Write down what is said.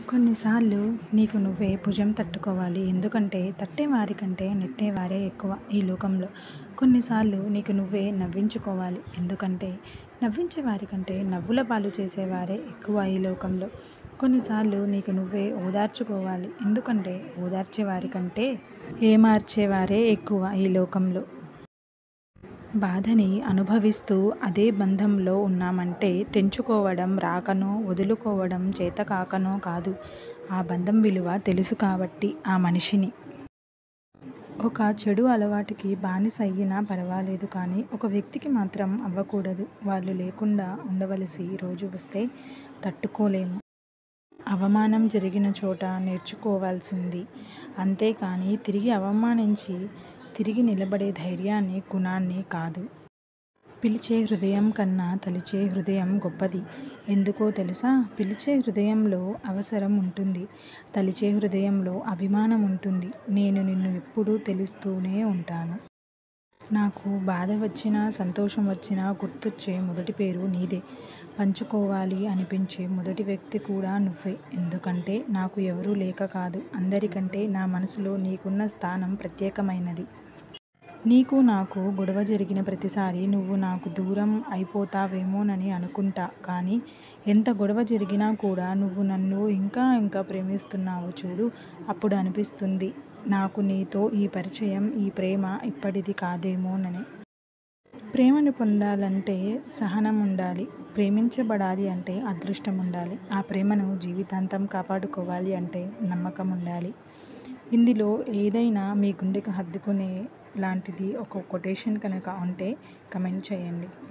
కొన్నిసార్లు నీకు నువ్వే భుజం తట్టుకోవాలి ఎందుకంటే తట్టేవారి కంటే నెట్టేవారే ఎక్కువ ఈ లోకంలో కొన్నిసార్లు నీకు నువ్వే నవ్వించుకోవాలి ఎందుకంటే నవ్వించే వారి కంటే నవ్వుల పాలు చేసేవారే ఎక్కువ ఈ లోకంలో కొన్నిసార్లు నీకు నువ్వే ఓదార్చుకోవాలి ఎందుకంటే ఓదార్చే వారి కంటే ఏమార్చేవారే ఎక్కువ ఈ లోకంలో బాధని అనుభవిస్తూ అదే బంధంలో ఉన్నామంటే తెంచుకోవడం రాకనో వదులుకోవడం చేతకాకనో కాదు ఆ బంధం విలువ తెలుసు కాబట్టి ఆ మనిషిని ఒక చెడు అలవాటుకి బానిస అయినా పర్వాలేదు కానీ ఒక వ్యక్తికి మాత్రం అవ్వకూడదు వాళ్ళు లేకుండా ఉండవలసి రోజు వస్తే తట్టుకోలేము అవమానం జరిగిన చోట నేర్చుకోవాల్సింది అంతేకాని తిరిగి అవమానించి తిరిగి నిలబడే ధైర్యాన్ని గుణాన్ని కాదు పిలిచే హృదయం కన్నా తలిచే హృదయం గొప్పది ఎందుకో తెలుసా పిలిచే హృదయంలో అవసరం ఉంటుంది తలిచే హృదయంలో అభిమానం ఉంటుంది నేను నిన్ను ఎప్పుడూ తెలుస్తూనే ఉంటాను నాకు బాధ వచ్చినా సంతోషం వచ్చినా గుర్తొచ్చే మొదటి పేరు నీదే పంచుకోవాలి అనిపించే మొదటి వ్యక్తి కూడా నువ్వే ఎందుకంటే నాకు ఎవరూ లేక కాదు అందరికంటే నా మనసులో నీకున్న స్థానం ప్రత్యేకమైనది నీకు నాకు గొడవ జరిగిన ప్రతిసారి నువ్వు నాకు దూరం అయిపోతావేమోనని అనుకుంటా కానీ ఎంత గొడవ జరిగినా కూడా నువ్వు నన్ను ఇంకా ఇంకా ప్రేమిస్తున్నావు చూడు అప్పుడు అనిపిస్తుంది నాకు నీతో ఈ పరిచయం ఈ ప్రేమ ఇప్పటిది కాదేమోనని ప్రేమను పొందాలంటే సహనం ఉండాలి ప్రేమించబడాలి అంటే అదృష్టం ఉండాలి ఆ ప్రేమను జీవితాంతం కాపాడుకోవాలి అంటే నమ్మకం ఉండాలి ఇందులో ఏదైనా మీ గుండెకు హత్తుకునే లాంటిది ఒక కొటేషన్ కనుక ఉంటే కమెంట్ చేయండి